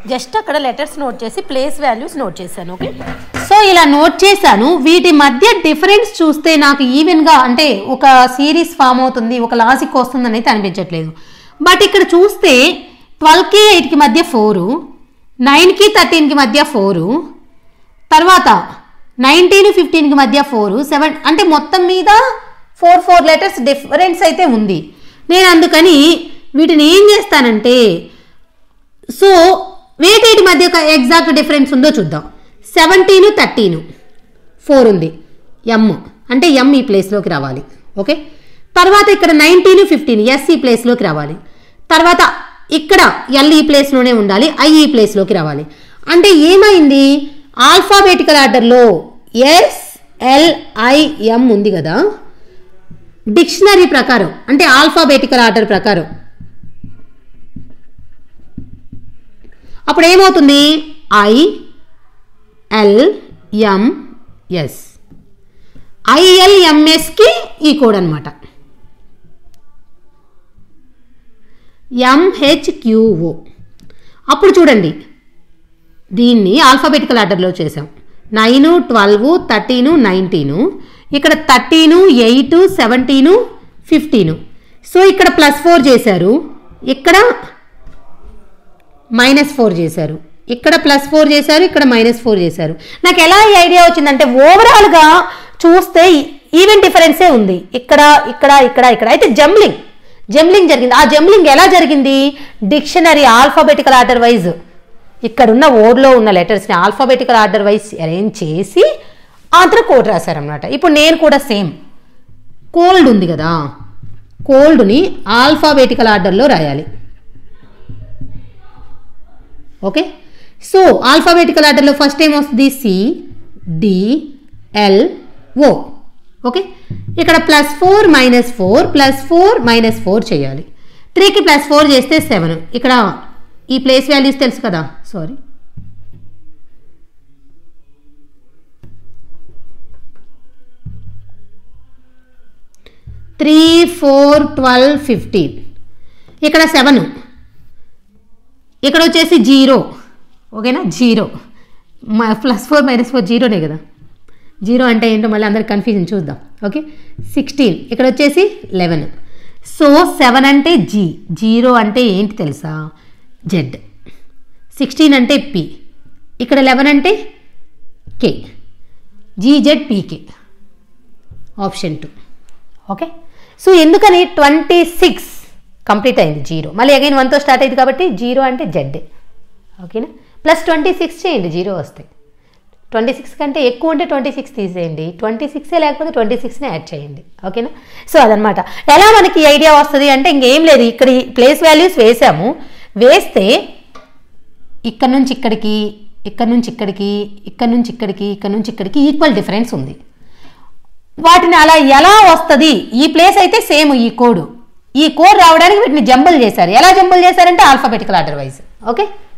just అక్కడ letters note చేసి place values note చేశాను ఓకే సో ఇలా నోట్ చేశాను వీటి మధ్య డిఫరెన్స్ చూస్తే నాకు ఈవెన్గా అంటే ఒక సిరీస్ ఫామ్ అవుతుంది ఒక లాజిక్ వస్తుందని అయితే అనిపించట్లేదు బట్ ఇక్కడ చూస్తే ట్వెల్వ్కి ఎయిట్కి మధ్య ఫోరు నైన్కి థర్టీన్కి మధ్య ఫోరు తర్వాత నైన్టీన్ ఫిఫ్టీన్కి మధ్య ఫోరు సెవెన్ అంటే మొత్తం మీద ఫోర్ ఫోర్ లెటర్స్ డిఫరెన్స్ అయితే ఉంది నేను అందుకని వీటిని ఏం చేస్తానంటే సో వేటేటి మధ్య ఒక ఎగ్జాక్ట్ డిఫరెన్స్ ఉందో చూద్దాం సెవెంటీను థర్టీను ఫోర్ ఉంది ఎమ్ అంటే ఎమ్ ఈ ప్లేస్లోకి రావాలి ఓకే తర్వాత ఇక్కడ నైన్టీన్ ఫిఫ్టీన్ ఎస్ ఈ ప్లేస్లోకి రావాలి తర్వాత ఇక్కడ ఎల్ ఈ ప్లేస్లోనే ఉండాలి ఐ ఈ ప్లేస్లోకి రావాలి అంటే ఏమైంది ఆల్ఫాబెటికల్ ఆర్డర్లో ఎస్ ఎల్ ఐ ఎం ఉంది కదా డిక్షనరీ ప్రకారం అంటే ఆల్ఫాబెటికల్ ఆర్డర్ ప్రకారం అప్పుడు ఏమవుతుంది ఐ ఎల్ ఎం ఎస్ ఐఎల్ఎంఎస్కి ఈ కోడ్ అనమాట ఎంహెచ్క్యూఓ అప్పుడు చూడండి దీన్ని ఆల్ఫాబెటికల్ ఆర్డర్లో చేసాం నైన్ ట్వెల్వ్ థర్టీను నైన్టీను ఇక్కడ thirteen eight seventeen fifteen so ఇక్కడ ప్లస్ ఫోర్ చేశారు ఇక్కడ మైనస్ ఫోర్ చేశారు ఇక్కడ ప్లస్ ఫోర్ చేశారు ఇక్కడ మైనస్ ఫోర్ చేశారు నాకు ఎలా ఈ ఐడియా వచ్చిందంటే ఓవరాల్గా చూస్తే ఈవెన్ డిఫరెన్సే ఉంది ఇక్కడ ఇక్కడ ఇక్కడ ఇక్కడ అయితే జంబ్లింగ్ జంబ్లింగ్ జరిగింది ఆ జంబ్లింగ్ ఎలా జరిగింది డిక్షనరీ ఆల్ఫాబెటికల్ ఆర్డర్ వైజ్ ఇక్కడున్న ఓడ్లో ఉన్న లెటర్స్ని ఆల్ఫాబెటికల్ ఆర్డర్ వైజ్ అరేంజ్ చేసి అందులో కోడ్ రాశారనమాట ఇప్పుడు నేను కూడా సేమ్ కోల్డ్ ఉంది కదా కోల్డ్ని ఆల్ఫాబెటికల్ ఆర్డర్లో రాయాలి ఓకే సో ఆల్ఫాబెటికల్ ఆర్డర్లో ఫస్ట్ ఏం వస్తుంది C D L O okay ఇక్కడ plus four minus four plus four minus four చేయాలి త్రీకి ప్లస్ ఫోర్ చేస్తే సెవెన్ ఇక్కడ ఈ ప్లేస్ వాల్యూస్ తెలుసు కదా sorry three four twelve fifteen ఇక్కడ సెవెన్ ఇక్కడ వచ్చేసి జీరో ఓకేనా zero plus four minus four జీరోనే కదా జీరో అంటే ఏంటో మళ్ళీ అందరికి కన్ఫ్యూజన్ చూద్దాం ఓకే సిక్స్టీన్ ఇక్కడ వచ్చేసి లెవెన్ సో సెవెన్ అంటే జీ జీరో అంటే ఏంటి తెలుసా జెడ్ సిక్స్టీన్ అంటే పి ఇక్కడ లెవెన్ అంటే K G Z P K option two okay so ఎందుకని ట్వంటీ సిక్స్ కంప్లీట్ అయింది జీరో మళ్ళీ అగైన్ వన్తో స్టార్ట్ అయింది కాబట్టి జీరో అంటే జెడ్ ఓకేనా ప్లస్ ట్వంటీ సిక్స్ చేయండి జీరో వస్తాయి ట్వంటీ సిక్స్ కంటే ఎక్కువ ఉంటే ట్వంటీ సిక్స్ తీసేయండి ట్వంటీ సిక్సే లేకపోతే ట్వంటీ సిక్స్నే యాడ్ చేయండి ఓకేనా సో అదనమాట ఎలా మనకి ఐడియా వస్తుంది అంటే ఇంకేం లేదు ఇక్కడ ఈ ప్లేస్ వాల్యూస్ వేసాము వేస్తే ఇక్కడ నుంచి ఇక్కడికి ఇక్కడ నుంచి ఇక్కడికి ఇక్కడ నుంచి ఇక్కడికి ఇక్కడ నుంచి ఇక్కడికి ఈక్వల్ డిఫరెన్స్ ఉంది వాటిని అలా ఎలా వస్తుంది ఈ ప్లేస్ అయితే సేమ్ ఈ కోడ్ ఈ కోడ్ రావడానికి వీటిని జంబుల్ చేశారు ఎలా జంబుల్ చేశారంటే ఆల్ఫాబెటికల్ ఆర్డర్ వైజ్ ఓకే